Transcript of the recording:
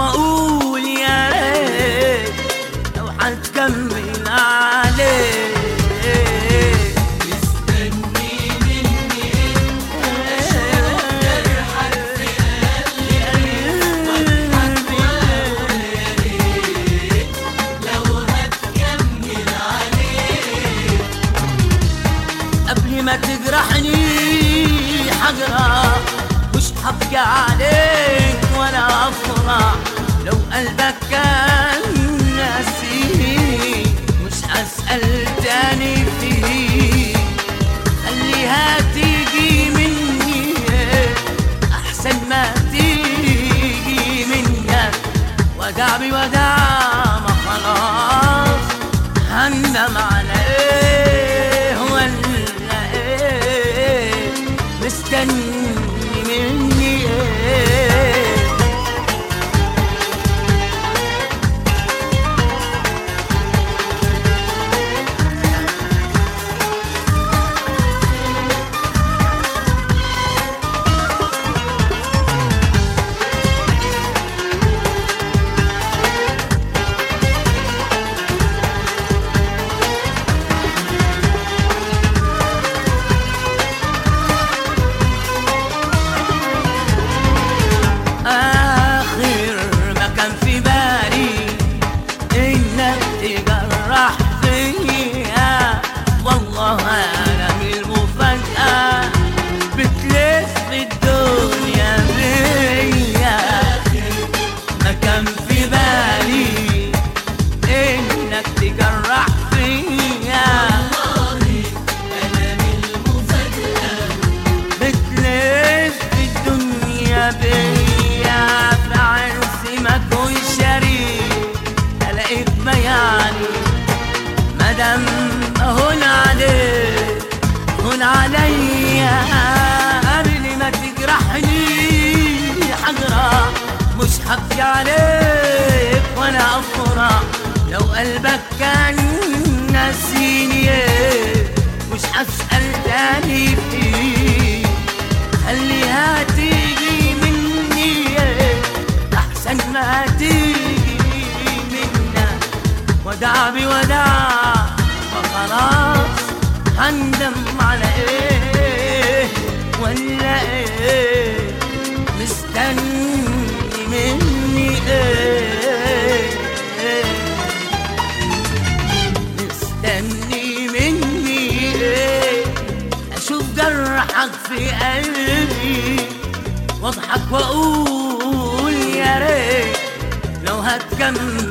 واقول يا ريت لو هتكمل عليك قبل ما تجرحني حجرة مش هبكي عليك ولا افرح لو قلبك كان ناسيني مش هسأل تاني فيه خليها تيجي مني احسن ما تيجي منك ودع بودع ما خلاص هندم على ايه ولا ايه مستني مني ايه آخر ما كان في بالي إنك تجرح فيا والله أنا من المفاجأة بتلف الدنيا بيا ما كان في بالي إنك تجرح فيا بتلف الدنيا بيا في عرسي ما كون شريك الاقيك بياني مدام هون عليك هون عليا قبل ما تجرحني حجرة مش هبكي عليك ولا افرح لو قلبك كان ناسيني مش هسأل تاني فيه خليها تيجي مني احسن ما تيجي منك ودع بودع فخلاص هندم على ايه ولا ايه مستني مني ايه مستني مني ايه اشوف جرحك في قلبي واضحك واقول يا ريت لو هتكمل